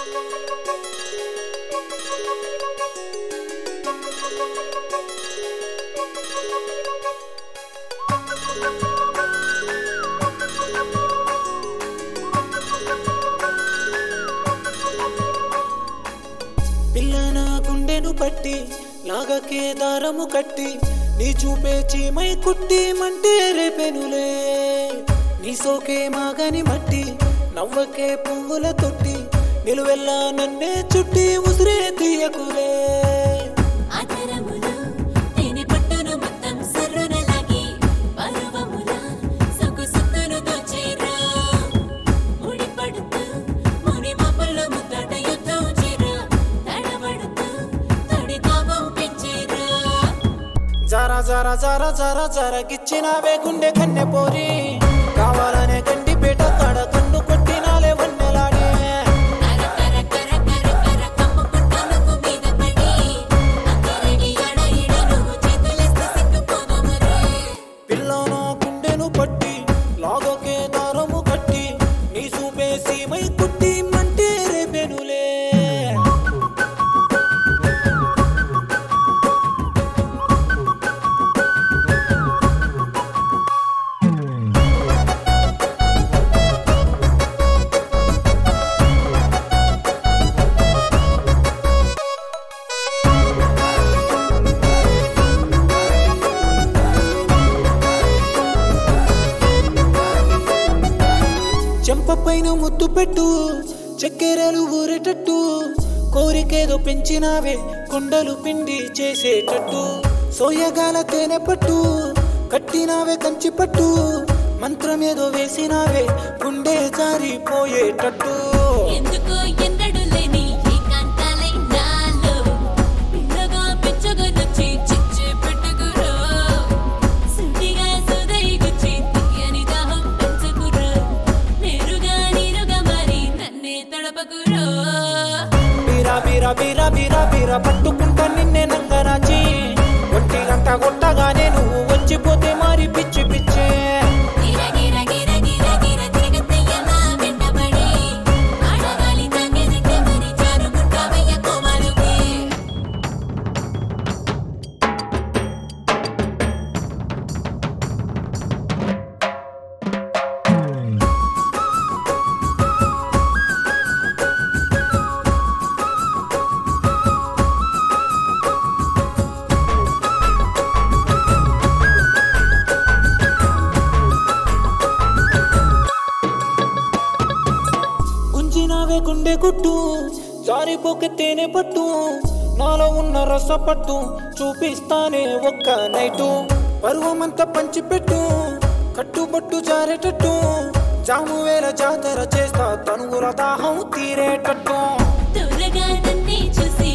పిల్ల నా గుండెను పట్టి లాగకే దారము కట్టి నీ చూపే చీమై కుట్టి మంటే రేపెనులే నీ సోకే మాగని మట్టి నవ్వకే పువ్వుల తొట్టి నిలువెల్లా నన్నే చుట్టి ఉసిరే తీయకులే ఆధారములో తేనె పట్టును మొత్తం సర్రున లాగి పర్వముల సొగ్గు సుక్కును దోచేరా ముడి పడుతూ ముని మబ్బుల్లో ముద్దట యుద్ధం చేరా తడబడుతూ తడి తాపం పెంచేరా జర జర జర జర జర గిచ్చినావే గుండె కన్నె పోరి కావాలనే గండి పేట కాడ కన్ను కొట్టినాలే వన్నెలాడే కర కర కర కర కర కమ్ముకుంటా నువ్వు మీద పడి అక్కరడి అడ ఇడ నువ్వు చేతులేస్తే సిక్కుపోదామరే పిల్లన గుండెను పట్టి లాగకే దారము కట్టి నీ చూపే సీమై కుట్టి మంటే రేపెనులే చెంప పైన ముద్దు పెట్టు చక్కెరలు ఊరేటట్టు కోరికేదో పెంచినావే కొండలు పిండి చేసేటట్టు సోయగాల తేనె పట్టు కట్టినావే కంచి పట్టు మంత్రమేదో వేసినావే గుండె జారిపోయేటట్టు ఎందుకో ఎన్నడు లేని ఏకాంతాలై నాలో పిల్లగా పిచ్చగొనొచ్చి చిచ్చు పెట్టుకురో సుడిగా సుదై గుచ్చి తీయని దాహం పెంచుకురో నేరుగా నీరుగా మరి నన్నే తడపకురో బీరా బీరా బీరా బీరా బీరా పట్టుకుంటా నిన్నే నంగరాచి ఒంటి గంట కొట్టగానే నువ్వు వచ్చిపోతే మరి పిచ్చి పిచ్చే గిర గిర గిర గిర గిర తిరగతయ్య నా వెంటబడి ఆడగాలి తాగేదితే మరి జారుకుంటావయ్య కోమాలుకి గుంజినావే గుండె గుట్టు జారిపోకే తేనె పట్టు నాలో ఉన్న రసపట్టు చూపిస్తానే ఒక్క నైటు పరువమంతా పంచిపెట్టు కట్టుబట్టు జారేటట్టు జాము వేల జాతర చేస్తా తనుగుల దాహం తీరేటట్టు దూరగా నన్నే చూసి